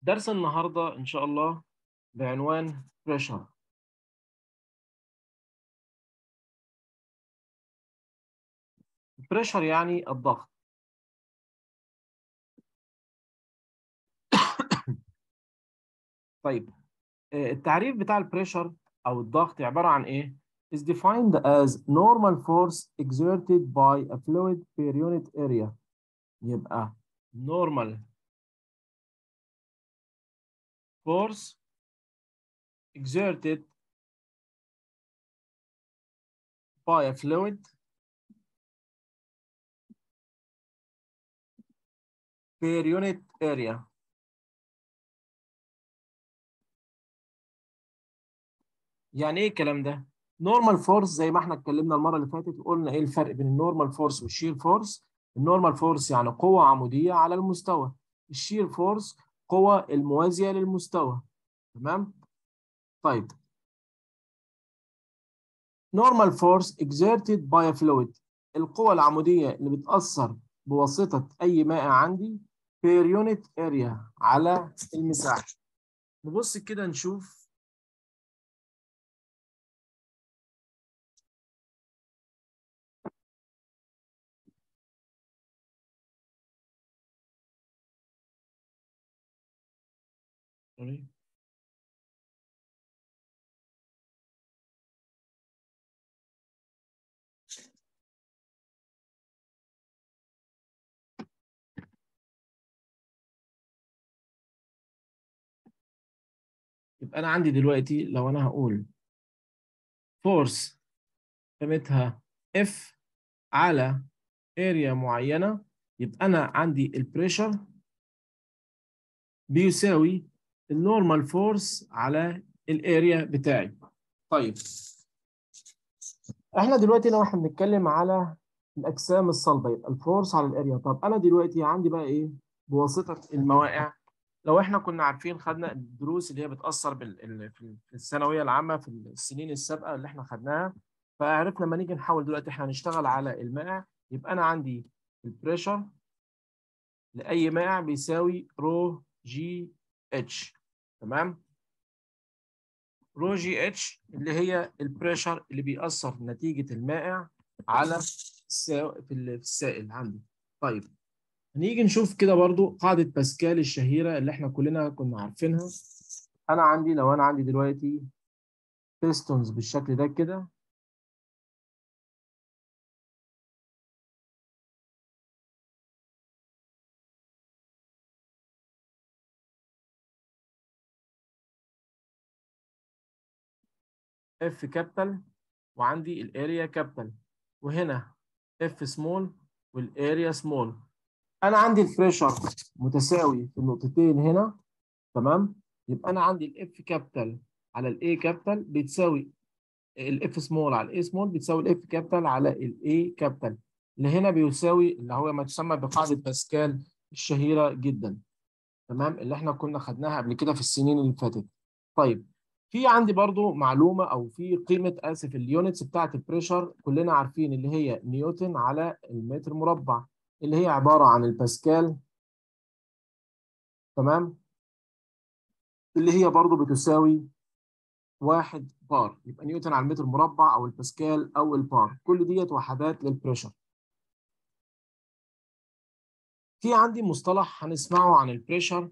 درس النهارده ان شاء الله بعنوان pressure pressure يعني الضغط طيب آه، التعريف بتاع البريشر او الضغط عباره عن ايه is defined as normal force exerted by a fluid per unit area يبقى normal force exerted by a fluid per unit area يعني ايه الكلام ده؟ نورمال فورس زي ما احنا اتكلمنا المره اللي فاتت وقلنا ايه الفرق بين النورمال فورس والشير فورس؟ النورمال فورس يعني قوه عموديه على المستوى الشير فورس قوه الموازيه للمستوى تمام؟ طيب normal force exerted by a fluid القوة العمودية اللي بتأثر بواسطة أي مائع عندي per unit area على المساحة نبص كده نشوف Sorry. يبقى انا عندي دلوقتي لو انا هقول فورس قيمتها اف على اريا معينه يبقى انا عندي البريشر بيساوي النورمال فورس على الاريا بتاعي طيب احنا دلوقتي لو احنا بنتكلم على الاجسام الصلبه يبقى الفورس على الاريا طب انا دلوقتي عندي بقى ايه بواسطه المواقع لو احنا كنا عارفين خدنا الدروس اللي هي بتأثر بال... في الثانوية العامة في السنين السابقة اللي احنا خدناها فعرفنا لما نيجي نحاول دلوقتي احنا نشتغل على المائع يبقى أنا عندي البريشر لأي مائع بيساوي رو جي اتش تمام؟ رو جي اتش اللي هي البريشر اللي بيأثر نتيجة المائع على السا... في السائل عندي طيب هنيجي نشوف كده برضو قاعدة باسكال الشهيرة اللي احنا كلنا كنا عارفينها أنا عندي لو أنا عندي دلوقتي بيستونز بالشكل ده كده اف كابيتال وعندي الاريا كابيتال وهنا اف سمول والاريا سمول انا عندي البريشر متساوي في النقطتين هنا تمام يبقى انا عندي الاف كابيتال على الاي كابيتال بتساوي الاف سمول على الاي سمول بتساوي الاف كابيتال على الاي كابيتال اللي هنا بيساوي اللي هو ما تسمى بقاعده باسكال الشهيره جدا تمام اللي احنا كنا خدناها قبل كده في السنين اللي فاتت طيب في عندي برضو معلومه او في قيمه اسف اليونتس بتاعه البريشر كلنا عارفين اللي هي نيوتن على المتر مربع اللي هي عبارة عن الباسكال تمام اللي هي برضو بتساوي واحد بار يبقى نيوتن على المتر مربع أو الباسكال أو البار كل ديت وحدات للبريشر في عندي مصطلح هنسمعه عن البريشر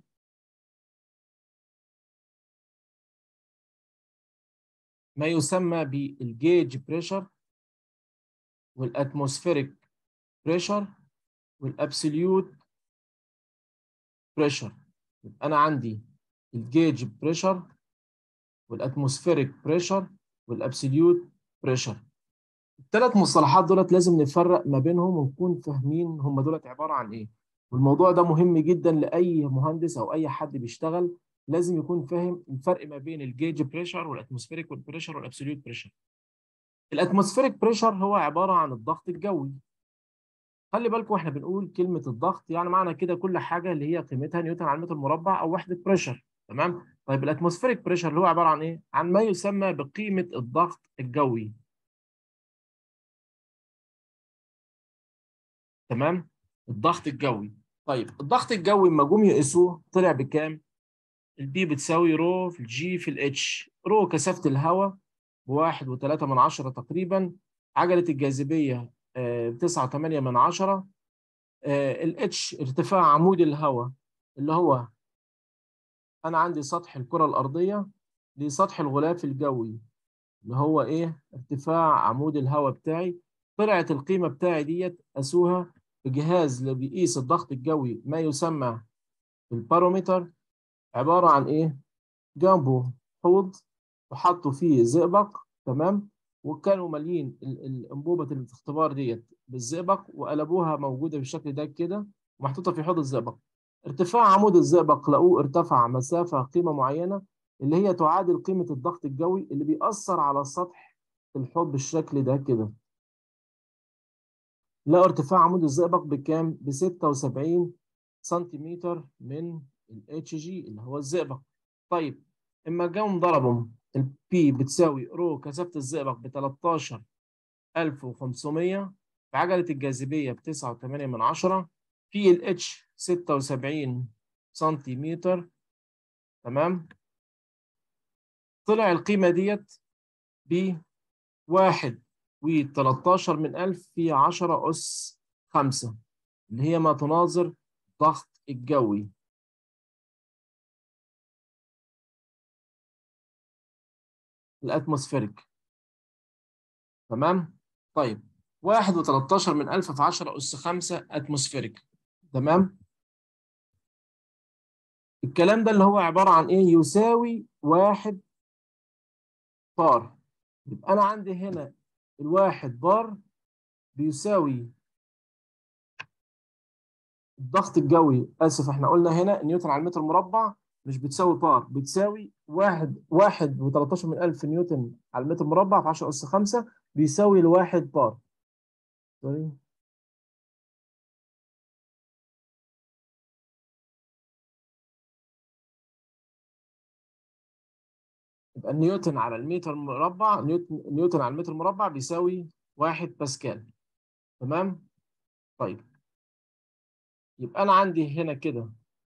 ما يسمى بالجيج بريشر والاتموسفيريك بريشر والابسوليوت بريشر يبقى انا عندي الجيج بريشر والاتموسفيريك بريشر والابسوليوت بريشر الثلاث مصطلحات دولت لازم نفرق ما بينهم ونكون فاهمين هم دولت عباره عن ايه والموضوع ده مهم جدا لاي مهندس او اي حد بيشتغل لازم يكون فاهم الفرق ما بين الجيج بريشر والاتموسفيريك بريشر والابسوليوت بريشر الاتموسفيريك بريشر هو عباره عن الضغط الجوي خلي بالكم احنا بنقول كلمه الضغط يعني معنى كده كل حاجه اللي هي قيمتها نيوتن على المتر مربع او وحده بريشر تمام طيب الاتموسفيريك بريشر اللي هو عباره عن ايه عن ما يسمى بقيمه الضغط الجوي تمام الضغط الجوي طيب الضغط الجوي لما جم يقيسوه طلع بكام البي بتساوي رو في الجي في الاتش رو كثافة الهواء بواحد وتلاتة من عشرة تقريبا عجلة الجاذبية بتسعة وتمانية من عشرة الاتش ارتفاع عمود الهواء اللي هو أنا عندي سطح الكرة الأرضية لسطح الغلاف الجوي اللي هو إيه ارتفاع عمود الهواء بتاعي طلعت القيمة بتاعي ديت قاسوها بجهاز اللي بيقيس الضغط الجوي ما يسمى البارومتر عبارة عن إيه؟ جنبه حوض وحطوا فيه زئبق تمام وكانوا مالين الانبوبة الاختبار ديت بالزئبق وقلبوها موجودة بالشكل ده كده ومحطوطة في حوض الزئبق ارتفاع عمود الزئبق لقوه ارتفع مسافة قيمة معينة اللي هي تعادل قيمة الضغط الجوي اللي بيأثر على سطح الحوض بالشكل ده كده لقوا ارتفاع عمود الزئبق بكام؟ ب 76 سنتيمتر من الاتش جي اللي هو الزئبق. طيب اما جم ضربوا البي بتساوي رو كثافة الزئبق ب 13500 بعجلة الجاذبية ب 9.8 من عشرة في الاتش 76 سنتيمتر تمام طلع القيمة ديت ب واحد و13 من 1000 في 10 أس 5 اللي هي ما تناظر الضغط الجوي الاتموسفيريك تمام طيب 1 و13 من 1000 في 10 أس 5 اتموسفيريك تمام الكلام ده اللي هو عبارة عن إيه يساوي واحد بار يبقى أنا عندي هنا الواحد بار بيساوي الضغط الجوي اسف احنا قلنا هنا نيوتن على المتر مربع مش بتساوي بار بتساوي واحد واحد و13 من 1000 نيوتن على المتر مربع في 10 اس 5 بيساوي الواحد بار سوري يبقى نيوتن على المتر مربع نيوتن نيوتن على المتر مربع بيساوي 1 باسكال تمام طيب يبقى انا عندي هنا كده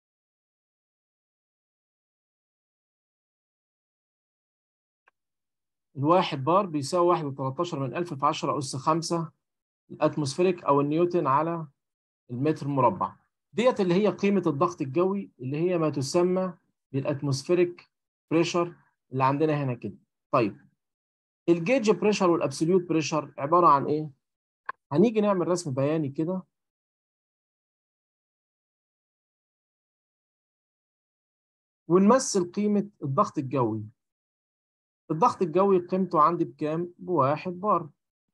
الواحد بار بيساوي 1 و13 من 1000 في 10 أس 5 الأتموسفيريك أو النيوتن على المتر مربع ديت اللي هي قيمة الضغط الجوي اللي هي ما تسمى بالأتموسفيريك بريشر اللي عندنا هنا كده طيب الجيج بريشر والابسوليوت بريشر عباره عن ايه هنيجي نعمل رسم بياني كده ونمثل قيمه الضغط الجوي الضغط الجوي قيمته عندي بكام بواحد بار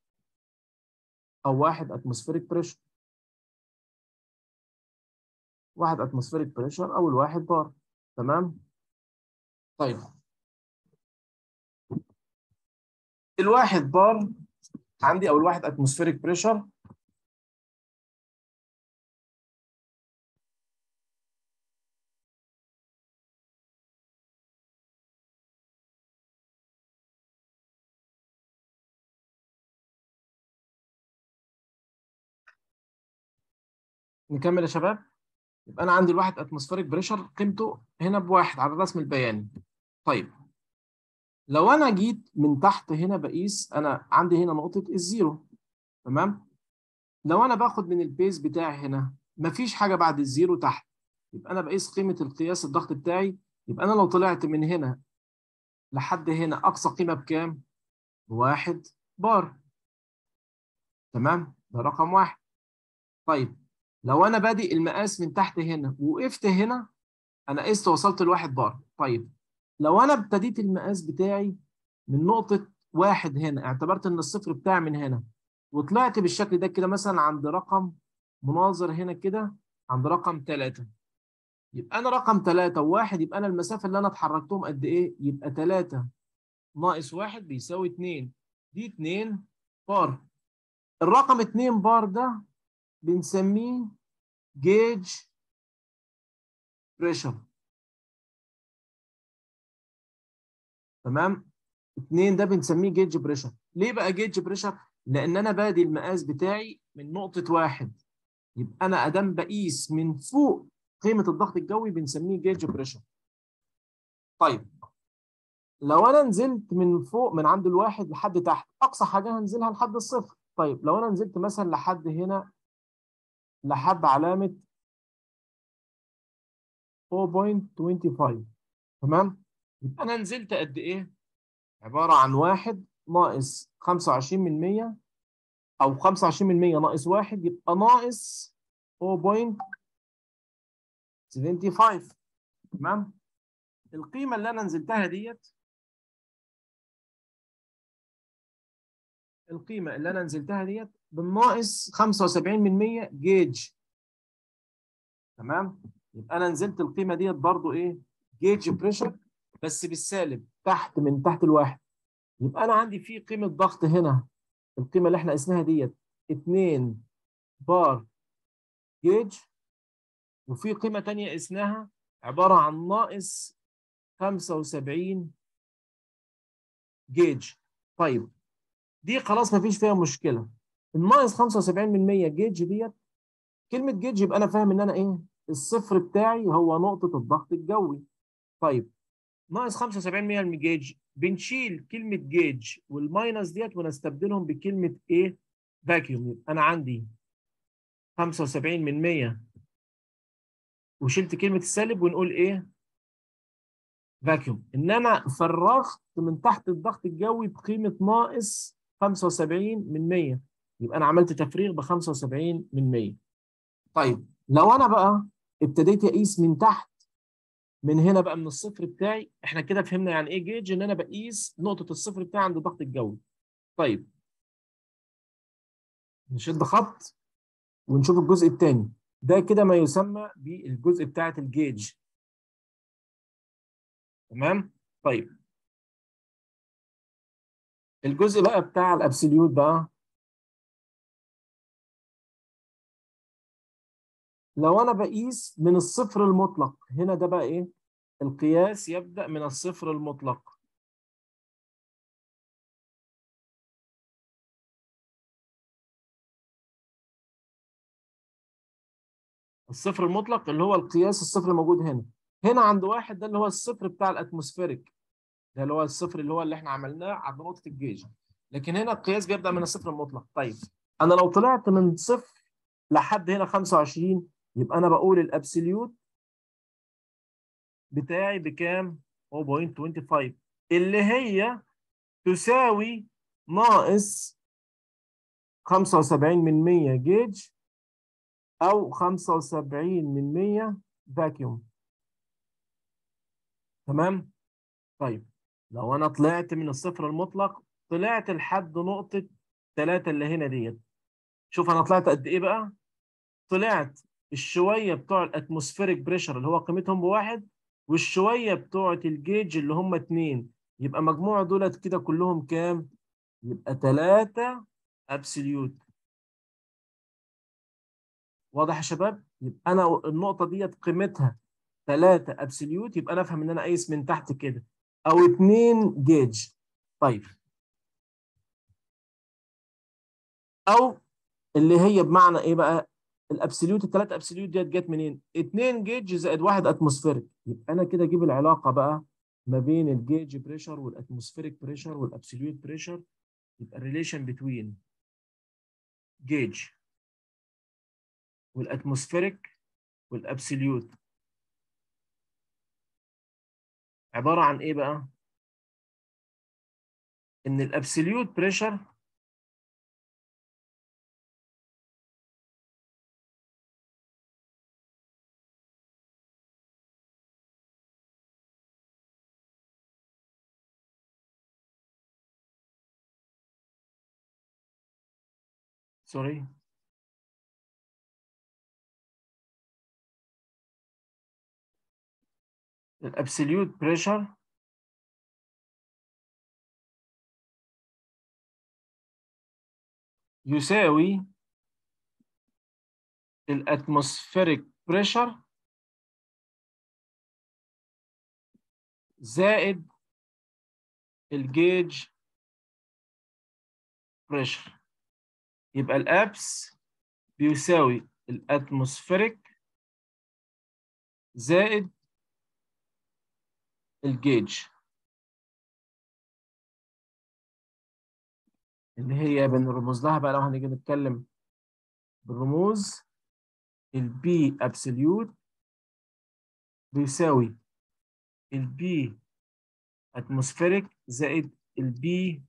او واحد اتموسفيريك بريشر واحد اتموسفيريك بريشر او الواحد بار تمام طيب الواحد بار عندي او الواحد اتموسفيريك بريشر نكمل يا شباب يبقى انا عندي الواحد اتموسفيريك بريشر قيمته هنا بواحد على الرسم البياني طيب لو انا جيت من تحت هنا بقيس انا عندي هنا نقطه الزيرو تمام لو انا باخد من البيز بتاعي هنا مفيش حاجه بعد الزيرو تحت يبقى انا بقيس قيمه القياس الضغط بتاعي يبقى انا لو طلعت من هنا لحد هنا اقصى قيمه بكام بواحد بار تمام ده رقم واحد طيب لو انا بادئ المقاس من تحت هنا وقفت هنا انا قست وصلت لواحد بار طيب لو انا ابتديت المقاس بتاعي من نقطة واحد هنا اعتبرت ان الصفر بتاعي من هنا وطلعت بالشكل ده كده مثلا عند رقم مناظر هنا كده عند رقم ثلاثة يبقى انا رقم ثلاثة وواحد يبقى انا المسافة اللي انا اتحركتهم قد ايه؟ يبقى ثلاثة ناقص واحد بيساوي اتنين دي اتنين بار الرقم اتنين بار ده بنسميه جيج بريشر تمام اتنين ده بنسميه جيج بريشر ليه بقى جيج بريشر لان انا بادي المقاس بتاعي من نقطه واحد يبقى انا ادام بقيس من فوق قيمه الضغط الجوي بنسميه جيج بريشر طيب لو انا نزلت من فوق من عند الواحد لحد تحت اقصى حاجه هنزلها لحد الصفر طيب لو انا نزلت مثلا لحد هنا لحد علامه 4.25 تمام يبقى انا نزلت قد ايه عباره عن واحد ناقص 25 من 100 او 25 من 100 ناقص واحد يبقى ناقص 4.75 تمام القيمه اللي انا نزلتها ديت القيمه اللي انا نزلتها ديت بالناقص 75 من 100 جيج تمام يبقى انا نزلت القيمه ديت برضو ايه جيج بريشر بس بالسالب تحت من تحت الواحد يبقى انا عندي في قيمه ضغط هنا القيمه اللي احنا قسناها ديت 2 بار جيج وفي قيمه ثانيه قسناها عباره عن ناقص 75 جيج طيب دي خلاص ما فيش فيها مشكله الناقص 75 من 100 جيج ديت كلمه جيج يبقى انا فاهم ان انا ايه الصفر بتاعي هو نقطه الضغط الجوي طيب ناقص 75 من 100 الجيج بنشيل كلمه جيج والماينس ديت ونستبدلهم بكلمه ايه فاكيوم يبقى انا عندي 75 من 100 وشلت كلمه السالب ونقول ايه فاكيوم ان انا فرغت من تحت الضغط الجوي بقيمه ناقص 75 من 100 يبقى انا عملت تفريغ ب 75 من 100 طيب لو انا بقى ابتديت اقيس من تحت من هنا بقى من الصفر بتاعي احنا كده فهمنا يعني ايه جيج ان انا بقيس نقطه الصفر بتاعي عند الضغط الجوي طيب نشد خط ونشوف الجزء الثاني ده كده ما يسمى بالجزء بتاعه الجيج تمام طيب الجزء بقى بتاع الابسوليوت بقى لو انا بقيس من الصفر المطلق هنا ده بقى ايه القياس يبدأ من الصفر المطلق الصفر المطلق اللي هو القياس الصفر الموجود هنا هنا عند واحد ده اللي هو الصفر بتاع الاتموسفيريك ده اللي هو الصفر اللي هو اللي احنا عملناه عند نقطة الجيج لكن هنا القياس بيبدأ من الصفر المطلق طيب انا لو طلعت من صفر لحد هنا 25 يبقى انا بقول الابسوليوت بتاعي بكام 0.25 اللي هي تساوي ناقص 75 من 100 جيج او 75 من 100 فاكيوم تمام طيب لو انا طلعت من الصفر المطلق طلعت لحد نقطة 3 اللي هنا ديت شوف انا طلعت قد ايه بقى طلعت الشويه بتوع الاتموسفيريك بريشر اللي هو قيمتهم بواحد والشويه بتوع الجيج اللي هم اتنين يبقى مجموع دولت كده كلهم كام؟ يبقى تلاتة ابسوليوت واضح يا شباب؟ يبقى انا النقطه ديت قيمتها تلاتة ابسوليوت يبقى انا افهم ان انا قايس من تحت كده او اتنين جيج طيب او اللي هي بمعنى ايه بقى الابسوليوت الثلاث ابسوليوت ديت جت منين 2 جيج زائد 1 اتموسفيريك يبقى انا كده اجيب العلاقه بقى ما بين الجيج بريشر والاتموسفيريك بريشر والابسوليوت بريشر يبقى الريليشن بتوين جيج والاتموسفيريك والابسوليوت عباره عن ايه بقى ان الابسوليوت بريشر سوري الابسوليوت بريشر يساوي الاتموسفيريك بريشر زائد الجيج بريشر يبقى الابس بيساوي الاتموسفيريك زائد الجيج اللي هي بنرمز لها بقى لو هنيجي نتكلم بالرموز البي ابسوليوت بيساوي البي اتموسفيريك زائد البي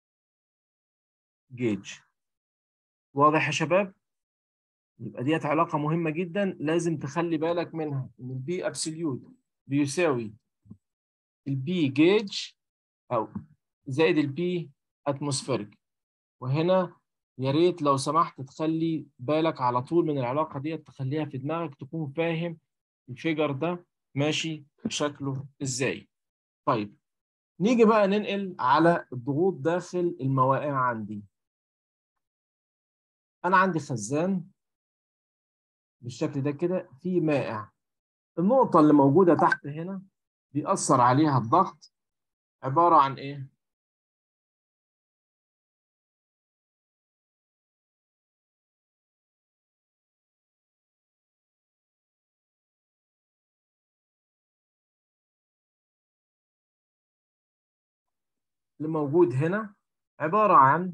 جيج واضح يا شباب يبقى ديت علاقه مهمه جدا لازم تخلي بالك منها ان البي ابسوليوت بيساوي البي جيج او زائد البي اتموسفيريك وهنا يا ريت لو سمحت تخلي بالك على طول من العلاقه ديت تخليها في دماغك تكون فاهم الفيجر ده ماشي شكله ازاي طيب نيجي بقى ننقل على الضغوط داخل المواقع عندي انا عندي خزان بالشكل ده كده في مائع النقطة اللي موجودة تحت هنا بيأثر عليها الضغط عبارة عن ايه؟ اللي موجود هنا عبارة عن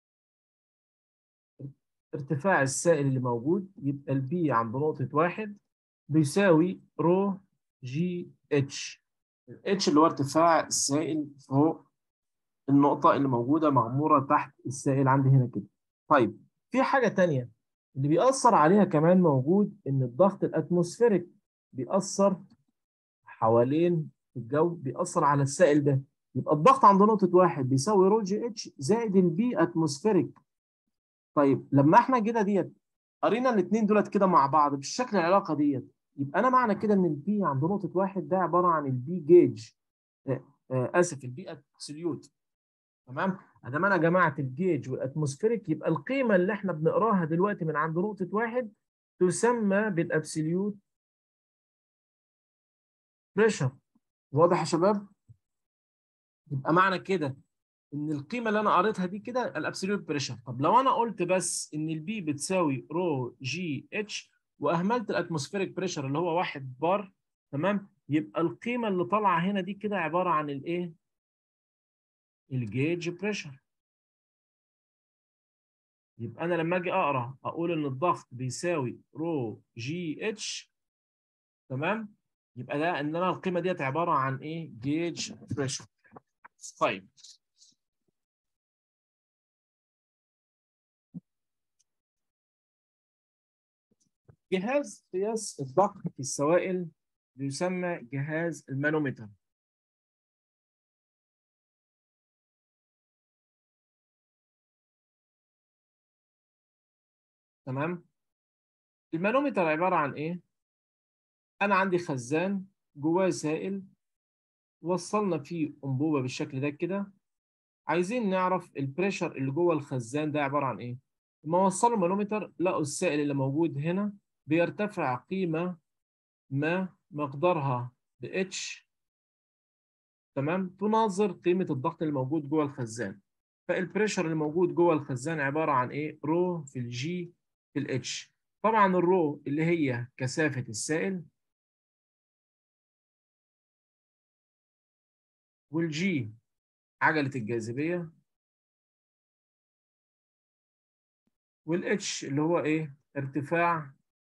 ارتفاع السائل اللي موجود يبقى البي عند نقطة واحد بيساوي رو جي اتش الاتش اللي هو ارتفاع السائل فوق النقطة اللي موجودة مغمورة تحت السائل عندي هنا كده طيب في حاجة تانية اللي بيأثر عليها كمان موجود إن الضغط الأتموسفيريك بيأثر حوالين الجو بيأثر على السائل ده يبقى الضغط عند نقطة واحد بيساوي رو جي اتش زائد البي اتموسفيريك طيب لما احنا جينا ديت قرينا الاثنين دولت كده مع بعض بالشكل العلاقة ديت يبقى انا معنى كده ان البي عند نقطة واحد ده عبارة عن البي جيج آه آه اسف البي اتسوليوت تمام ادام انا جمعت الجيج والاتموسفيريك يبقى القيمة اللي احنا بنقراها دلوقتي من عند نقطة واحد تسمى بالابسوليوت بريشر واضح يا شباب؟ يبقى معنى كده ان القيمه اللي انا قريتها دي كده الابسوليوت بريشر طب لو انا قلت بس ان البي بتساوي رو جي اتش واهملت الاتموسفيريك بريشر اللي هو 1 بار تمام يبقى القيمه اللي طالعه هنا دي كده عباره عن الايه الجيج بريشر يبقى انا لما اجي اقرا اقول ان الضغط بيساوي رو جي اتش تمام يبقى ده ان انا القيمه ديت عباره عن ايه جيج بريشر طيب جهاز قياس الضغط في السوائل بيسمى جهاز المانومتر تمام المانومتر عبارة عن ايه انا عندي خزان جواه سائل وصلنا فيه انبوبة بالشكل ده كده عايزين نعرف البريشر اللي جوه الخزان ده عبارة عن ايه لما وصلوا المانومتر لقوا السائل اللي موجود هنا بيرتفع قيمة ما مقدارها ب H تمام تناظر قيمة الضغط اللي موجود جوه الخزان فالبريشر اللي موجود جوه الخزان عبارة عن ايه رو في الجي في الاتش طبعا الرو اللي هي كثافة السائل والجي عجلة الجاذبية والاتش اللي هو ايه ارتفاع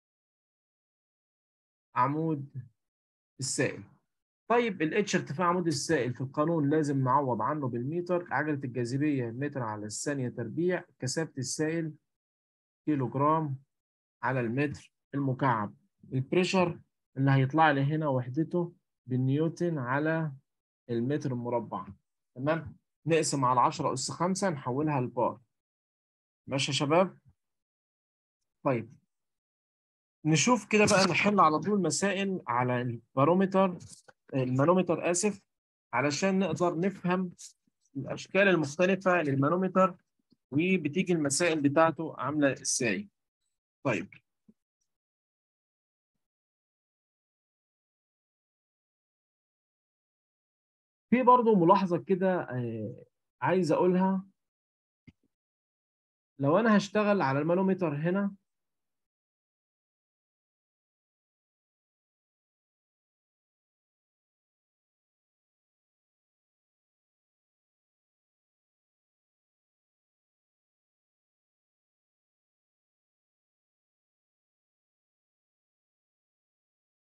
عمود السائل طيب الاتش ارتفاع عمود السائل في القانون لازم نعوض عنه بالمتر عجلة الجاذبية متر على الثانية تربيع كثافة السائل كيلو جرام على المتر المكعب البريشر اللي هيطلع لي هنا وحدته بالنيوتن على المتر المربع تمام نقسم على 10 أس 5 نحولها لبار ماشي يا شباب طيب نشوف كده بقى نحل على طول مسائل على البارومتر المانومتر آسف علشان نقدر نفهم الأشكال المختلفة للمانومتر وبتيجي المسائل بتاعته عاملة ازاي طيب في برضه ملاحظة كده آه، عايز أقولها لو أنا هشتغل على المانومتر هنا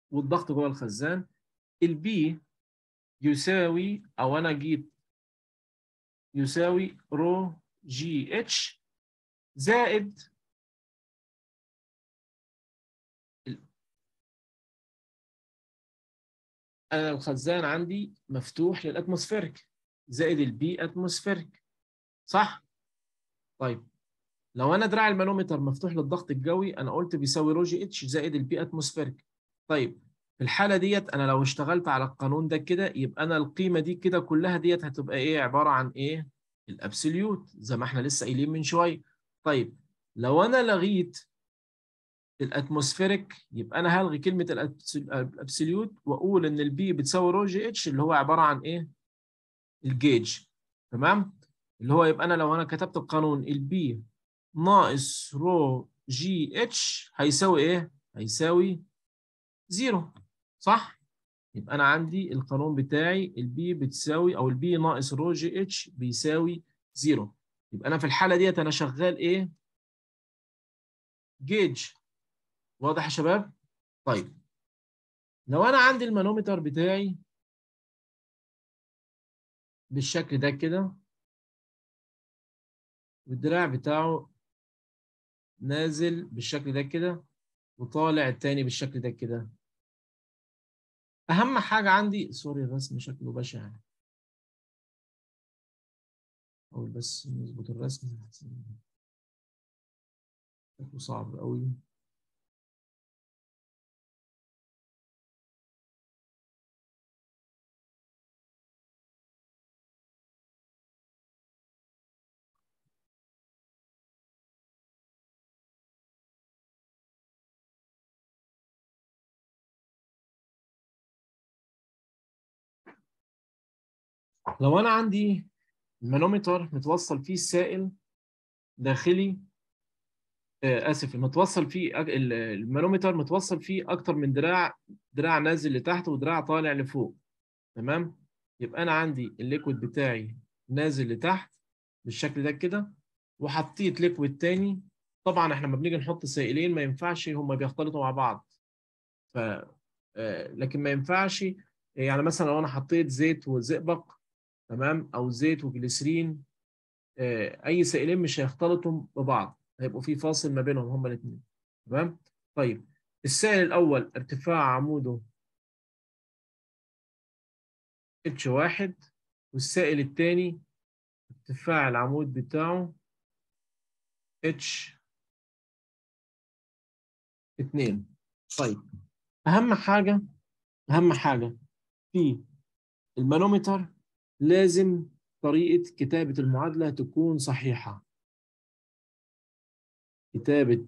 والضغط جوه الخزان البي يساوي او انا جيت يساوي رو جي اتش زائد انا الخزان عندي مفتوح للاتموسفيرك زائد البي اتموسفيرك صح طيب لو انا دراع المانومتر مفتوح للضغط الجوي انا قلت بيساوي رو جي اتش زائد البي اتموسفيرك طيب في الحاله ديت انا لو اشتغلت على القانون ده كده يبقى انا القيمه دي كده كلها ديت هتبقى ايه عباره عن ايه الابسوليوت زي ما احنا لسه قايلين من شويه طيب لو انا لغيت الاتموسفيريك يبقى انا هلغي كلمه الابسوليوت واقول ان البي بتساوي رو جي اتش اللي هو عباره عن ايه الجيج تمام اللي هو يبقى انا لو انا كتبت القانون البي ناقص رو جي اتش هيساوي ايه هيساوي زيرو صح يبقى انا عندي القانون بتاعي البي بتساوي او البي ناقص رو جي اتش بيساوي زيرو يبقى انا في الحاله ديت انا شغال ايه جيج واضح يا شباب طيب لو انا عندي المانومتر بتاعي بالشكل ده كده والدراع بتاعه نازل بالشكل ده كده وطالع التاني بالشكل ده كده اهم حاجه عندي سوري الرسم شكله بشع اول بس نظبط الرسم شكله صعب قوي لو انا عندي المانومتر متوصل فيه سائل داخلي آه اسف متوصل فيه المانومتر متوصل فيه اكتر من دراع دراع نازل لتحت ودراع طالع لفوق تمام يبقى انا عندي الليكويد بتاعي نازل لتحت بالشكل ده كده وحطيت ليكويد تاني طبعا احنا لما بنيجي نحط سائلين ما ينفعش هما بيختلطوا مع بعض ف آه لكن ما ينفعش يعني مثلا لو انا حطيت زيت وزئبق تمام او زيت وجليسرين اي سائلين مش هيختلطوا ببعض هيبقوا في فاصل ما بينهم هما الاثنين تمام طيب السائل الاول ارتفاع عموده اتش واحد والسائل الثاني ارتفاع العمود بتاعه اتش اتنين طيب اهم حاجه اهم حاجه في المانومتر لازم طريقة كتابة المعادلة تكون صحيحة كتابة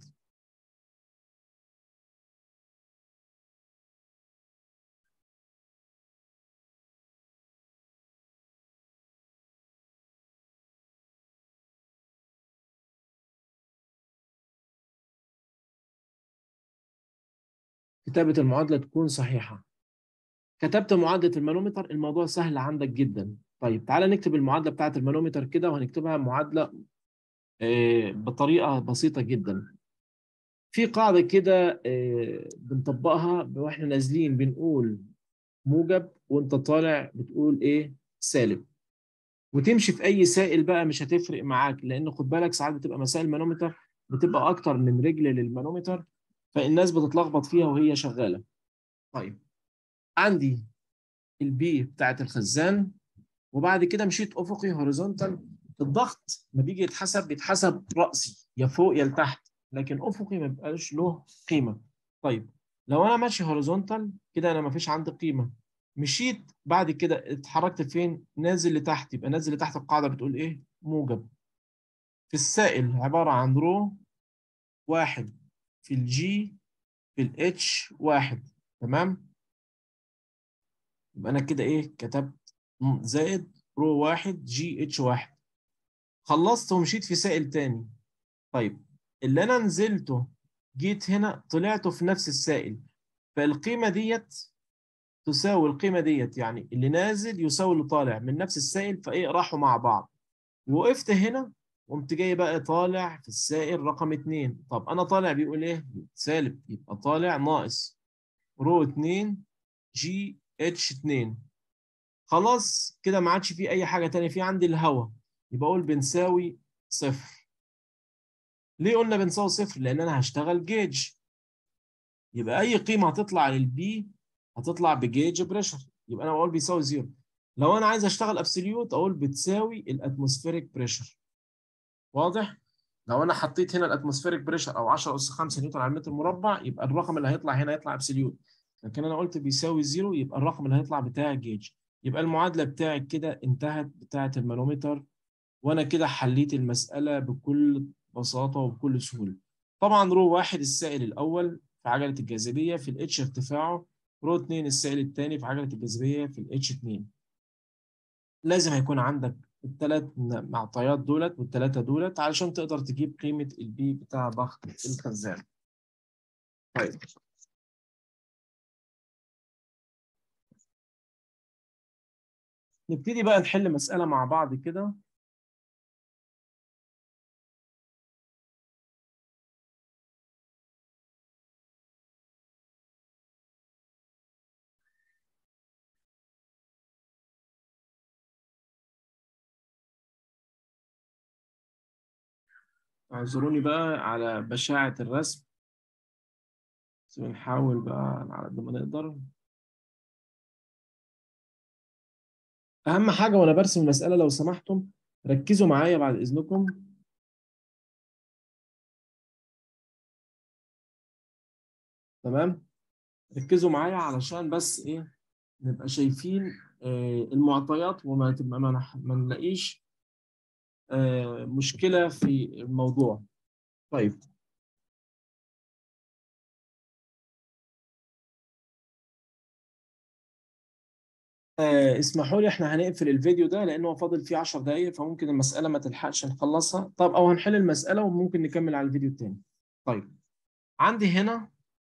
كتابة المعادلة تكون صحيحة كتبت معادلة المانومتر الموضوع سهل عندك جدا طيب تعالى نكتب المعادلة بتاعة المانومتر كده وهنكتبها معادلة بطريقة بسيطة جدا في قاعدة كده بنطبقها واحنا نازلين بنقول موجب وانت طالع بتقول ايه سالب وتمشي في اي سائل بقى مش هتفرق معاك لان خد بالك ساعات بتبقى مسائل مانومتر بتبقى اكتر من رجل للمانومتر فالناس بتتلخبط فيها وهي شغالة طيب عندي البي بتاعت الخزان وبعد كده مشيت افقي هوريزونتال الضغط ما بيجي يتحسب بيتحسب راسي يا فوق يا لتحت لكن افقي ما بيبقاش له قيمه طيب لو انا ماشي هوريزونتال كده انا ما فيش عندي قيمه مشيت بعد كده اتحركت فين نازل لتحت يبقى نازل لتحت القاعده بتقول ايه موجب في السائل عباره عن رو واحد في الجي في الاتش واحد تمام يبقى انا كده ايه كتبت زائد رو واحد جي اتش واحد خلصت ومشيت في سائل تاني طيب اللي انا نزلته جيت هنا طلعته في نفس السائل فالقيمه ديت تساوي القيمه ديت يعني اللي نازل يساوي اللي طالع من نفس السائل فايه راحوا مع بعض وقفت هنا قمت جاي بقى طالع في السائل رقم اتنين طب انا طالع بيقول ايه سالب يبقى طالع ناقص رو 2 جي اتش 2 خلاص كده ما عادش في اي حاجه تانية في عندي الهواء يبقى اقول بنساوي صفر ليه قلنا بنساوي صفر لان انا هشتغل جيج يبقى اي قيمه هتطلع للبي هتطلع بجيج بريشر يبقى انا بقول بيساوي زيرو لو انا عايز اشتغل ابسوليوت اقول بتساوي الاتموسفيريك بريشر واضح لو انا حطيت هنا الاتموسفيريك بريشر او 10 اس 5 نيوتن على المتر مربع يبقى الرقم اللي هيطلع هنا هيطلع ابسوليوت لكن انا قلت بيساوي زيرو يبقى الرقم اللي هيطلع بتاع الجيج يبقى المعادله بتاعك كده انتهت بتاعه المانومتر وانا كده حليت المساله بكل بساطه وبكل سهوله طبعا رو واحد السائل الاول في عجله الجاذبيه في الاتش ارتفاعه رو 2 السائل الثاني في عجله الجاذبيه في الاتش 2 لازم هيكون عندك الثلاث معطيات دولت والثلاثه دولت علشان تقدر تجيب قيمه البي بتاع ضغط الخزان طيب نبتدي بقى نحل مسألة مع بعض كده اعذروني بقى على بشاعة الرسم بس بنحاول بقى على قد ما نقدر أهم حاجة وأنا برسم المسألة لو سمحتم ركزوا معايا بعد إذنكم تمام ركزوا معايا علشان بس إيه نبقى شايفين آه المعطيات وما تبقى ما, ما نلاقيش آه مشكلة في الموضوع طيب آه اسمحوا لي احنا هنقفل الفيديو ده لانه فاضل فيه 10 دقايق فممكن المسألة ما تلحقش نخلصها طب او هنحل المسألة وممكن نكمل على الفيديو التاني طيب عندي هنا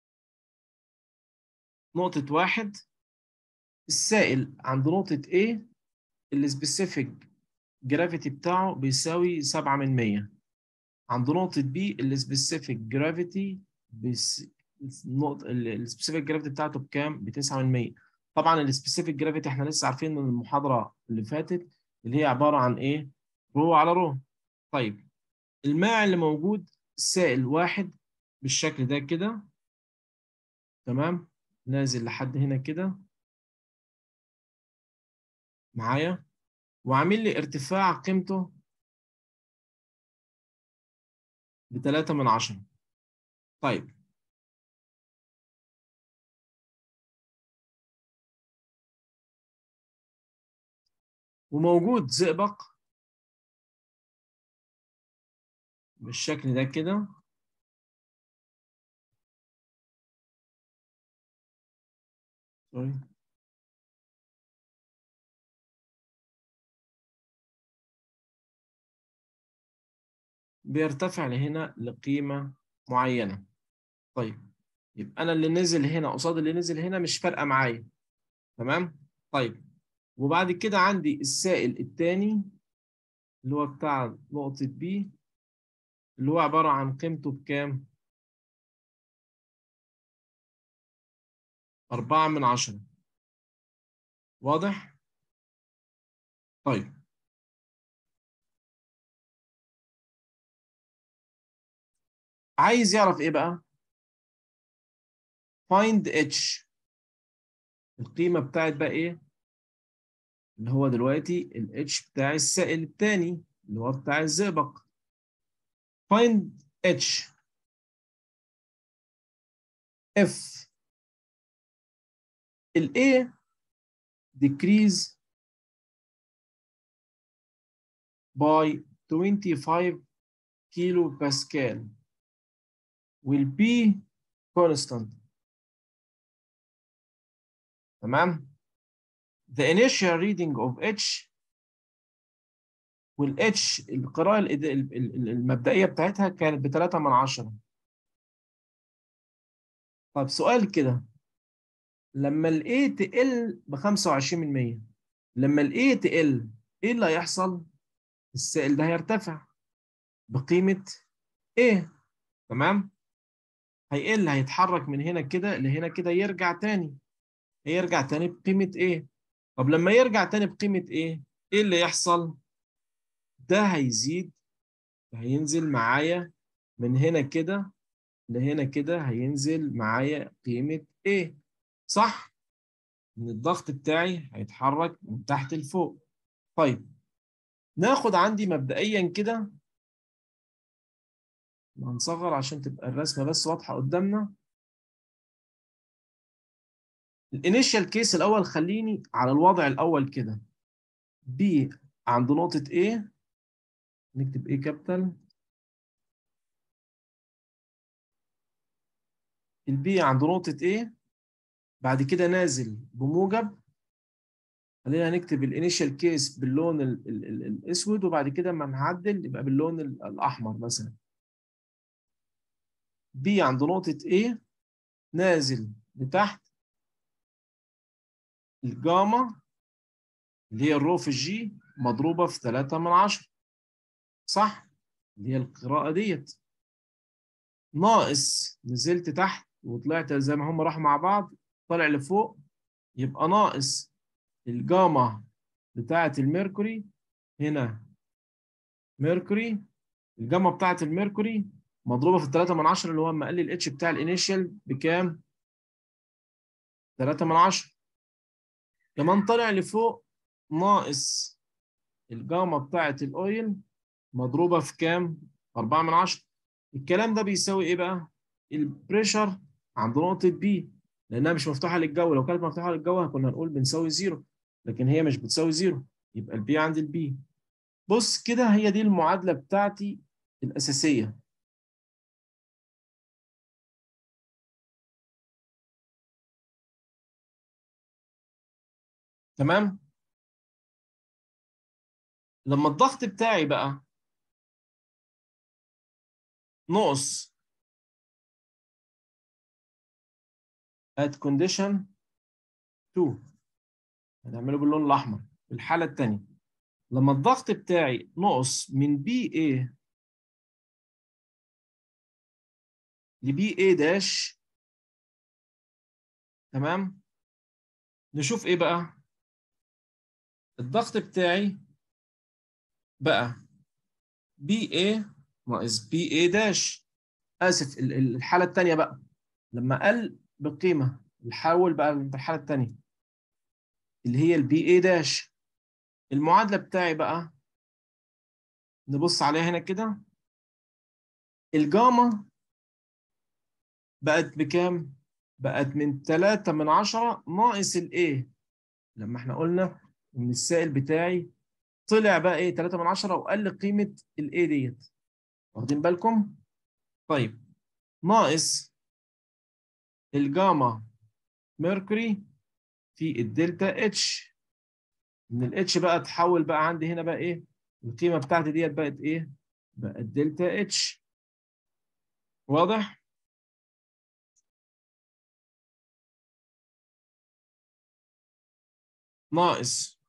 نقطة واحد السائل عند نقطة A السبيسيفيك جرافيتي بتاعه بيساوي 7 من 100 عند نقطة B السبيسيفيك جرافيتي بس... النقطة السبيسيفيك جرافيتي بتاعته بكام؟ ب 9 من 100 طبعا السبيسيفيك جرافيتي احنا لسه عارفين من المحاضرة اللي فاتت اللي هي عبارة عن ايه؟ رو على رو طيب الماء اللي موجود سائل واحد بالشكل ده كده تمام نازل لحد هنا كده معايا وعامل لي ارتفاع قيمته بتلاتة من عشرة طيب وموجود زئبق بالشكل ده كده سوري بيرتفع لهنا لقيمة معينة طيب يبقى أنا اللي نزل هنا قصاد اللي نزل هنا مش فارقة معايا تمام طيب وبعد كده عندي السائل الثاني اللي هو بتاع نقطة B اللي هو عبارة عن قيمته بكام؟ أربعة من عشرة واضح؟ طيب عايز يعرف ايه بقى؟ find h القيمة بتاعت بقى ايه؟ اللي هو دلوقتي ال h بتاع السائل الثاني اللي هو بتاع الزئبق find h if ال A decrease by 25 كيلو باسكال will be constant تمام the initial reading of H وال H القراءة المبدئية بتاعتها كانت ب 3 من 10 طب سؤال كده لما ال A تقل ب 25% لما ال A تقل ايه اللي هيحصل؟ السائل ده هيرتفع بقيمة A تمام؟ هيقل هيتحرك من هنا كده لهنا كده يرجع تاني هيرجع تاني بقيمة ايه طب لما يرجع تاني بقيمة ايه ايه اللي يحصل ده هيزيد هينزل معايا من هنا كده لهنا كده هينزل معايا قيمة ايه صح ان الضغط بتاعي هيتحرك من تحت لفوق طيب ناخد عندي مبدئيا كده هنصغر عشان تبقى الرسمة بس واضحة قدامنا الانيشال كيس الاول خليني على الوضع الاول كده بي عند نقطة A نكتب A كابيتال البي عند نقطة A بعد كده نازل بموجب خلينا نكتب الانيشال كيس باللون ال ال ال الاسود وبعد كده اما نعدل يبقى باللون الاحمر مثلا بي عند نقطة A نازل لتحت الجاما اللي هي الرو في الجي مضروبة في 3 من 10 صح؟ اللي هي القراءة ديت ناقص نزلت تحت وطلعت زي ما هم راحوا مع بعض طلع لفوق يبقى ناقص الجاما بتاعة الميركوري هنا ميركوري الجاما بتاعة الميركوري مضروبة في 3 من 10 اللي هو لما قال لي الاتش بتاع الانيشال بكام؟ 3 من 10 كمان طلع لفوق ناقص الجاما بتاعة الاويل مضروبة في كام؟ 4 من 10 الكلام ده بيساوي ايه بقى؟ البريشر عند نقطة بي لأنها مش مفتوحة للجو لو كانت مفتوحة للجو كنا هنقول بنساوي زيرو لكن هي مش بتساوي زيرو يبقى البي عند البي بص كده هي دي المعادلة بتاعتي الأساسية تمام؟ لما الضغط بتاعي بقى نقص at condition 2 هنعمله باللون الأحمر في الحالة الثانية لما الضغط بتاعي نقص من بي اي لبي اي داش تمام نشوف ايه بقى الضغط بتاعي بقى بي اي ناقص بي اي داش اسف الحاله الثانيه بقى لما قل بقيمه نحول بقى الحاله الثانيه اللي هي البي اي داش المعادله بتاعي بقى نبص عليها هنا كده الجاما بقت بكام بقت من 3 من 10 ناقص الايه لما احنا قلنا ان السائل بتاعي طلع بقى ايه 3 من 10 وقل قيمه الايه ديت واخدين بالكم طيب ناقص الجاما ميركوري في الدلتا اتش من الاتش بقى تحول بقى عندي هنا بقى ايه القيمه بتاعتي ديت بقت ايه بقت دلتا اتش واضح ناقص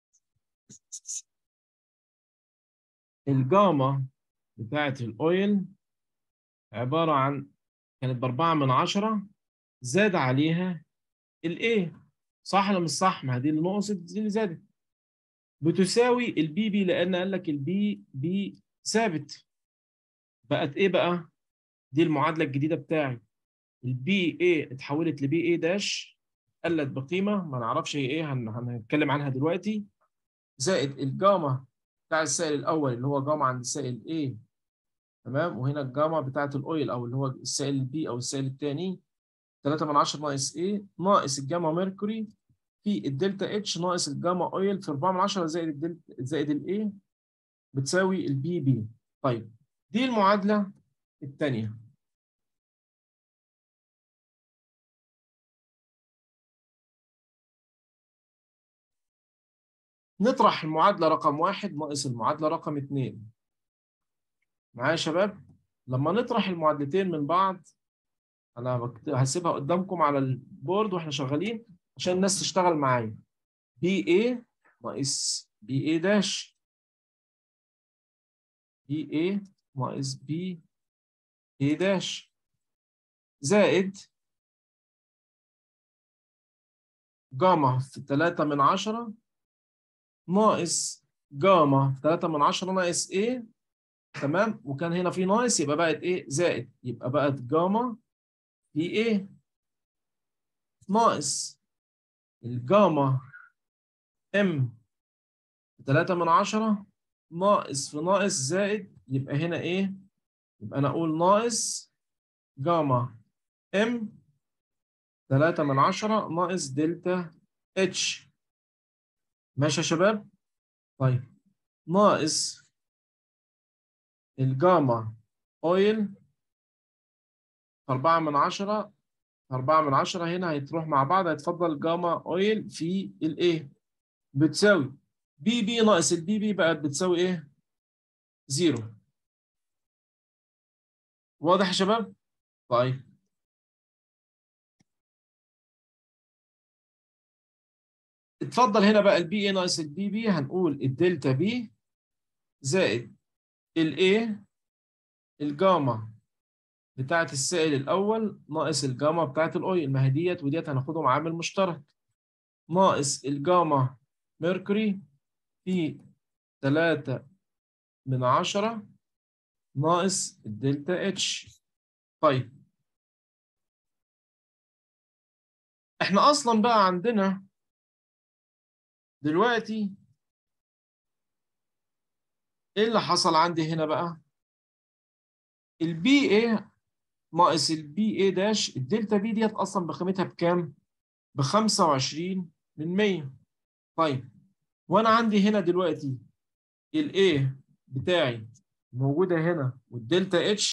الجاما بتاعت الاويل عباره عن كانت باربعة من عشرة زاد عليها الايه صح ولا مش صح؟ ما دي اللي نقصت دي اللي زادت بتساوي البي بي لان قال لك البي بي ثابت بقت ايه بقى؟ دي المعادله الجديده بتاعي البي اي اتحولت لبي اي داش قلت بقيمه ما نعرفش هي ايه هنتكلم عنها دلوقتي زائد الجاما بتاع السائل الاول اللي هو جاما عند السائل A تمام وهنا الجاما بتاعه الاويل او اللي هو السائل البي او السائل الثاني 3 من 10 ناقص A ناقص الجاما ميركوري في الدلتا اتش ناقص الجاما اويل في 4 من 10 زائد الدلتا زائد الاي بتساوي البي بي طيب دي المعادله الثانيه نطرح المعادلة رقم واحد ناقص المعادلة رقم اتنين معايا يا شباب لما نطرح المعادلتين من بعض أنا هسيبها قدامكم على البورد وإحنا شغالين عشان الناس تشتغل معايا بي اي ناقص بي اي داش بي اي ناقص بي اي داش زائد جاما في 3 من 10 ناقص جاما في 3 من 10 ناقص ايه تمام وكان هنا في ناقص يبقى بقت ايه زائد يبقى بقت جاما في ايه ناقص الجاما ام 3 من 10 ناقص في ناقص زائد يبقى هنا ايه يبقى انا اقول ناقص جاما ام 3 من 10 ناقص دلتا اتش ماشي يا شباب طيب ناقص الجاما اويل 4 من 10 4 من 10 هنا هيتروح مع بعض هيتفضل جاما اويل في الايه بتساوي بي بي ناقص البي بي بقت بتساوي ايه زيرو واضح يا شباب طيب اتفضل هنا بقى البي اي ناقص البي بي هنقول الدلتا بي زائد الايه الجاما بتاعت السائل الاول ناقص الجاما بتاعت الاويل ما هي ديت وديت هناخدهم عامل مشترك ناقص الجاما ميركوري في 3 من 10 ناقص الدلتا اتش طيب احنا اصلا بقى عندنا دلوقتي ايه اللي حصل عندي هنا بقى البي ايه ناقص البي ايه داش الدلتا بي ديت اصلا بقيمتها بكام ب 25 من 100 طيب وانا عندي هنا دلوقتي الايه بتاعي موجوده هنا والدلتا اتش